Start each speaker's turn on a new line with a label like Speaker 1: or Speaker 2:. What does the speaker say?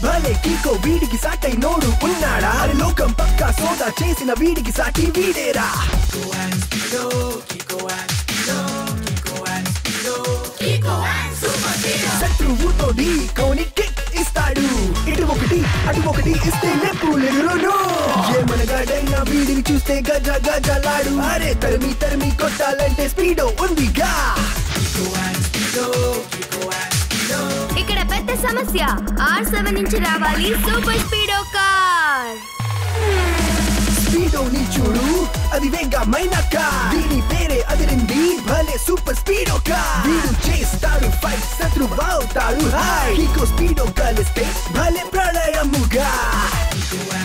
Speaker 1: భలే కీకో వీడికి సాటై నోడు ఉన్నాడా అరే లోకం పక్కా సోదా చేసిన వీడికి సాటి వీడేరా శత్రువుతో ఢీకోని కిక్ ఇస్తాడు ఇటు ఒకటి అటు ఒకటి ఇస్తే నెప్పులెదురును ఏమనగాడైనా వీడిని చూస్తే గజ గజలాడు అరే తరిమి తరిమి కొట్టాలంటే స్పీడో ఉందిగా
Speaker 2: ఇక్కడ పెద్ద సమస్య ఆర్ సెవెన్ నుంచి రావాలి సూపర్ స్పీడో కార్
Speaker 1: స్పీడో ని చూడు అది వేగమైన కార్ దీని పేరే అదిరింది భలే సూపర్ స్పీడో కార్ వీడు చేస్తాడు ఫైట్ శత్రువు అవుతాడు హాయ్ ఇంకో స్పీడో కలిస్తే భలే ప్రళయముగా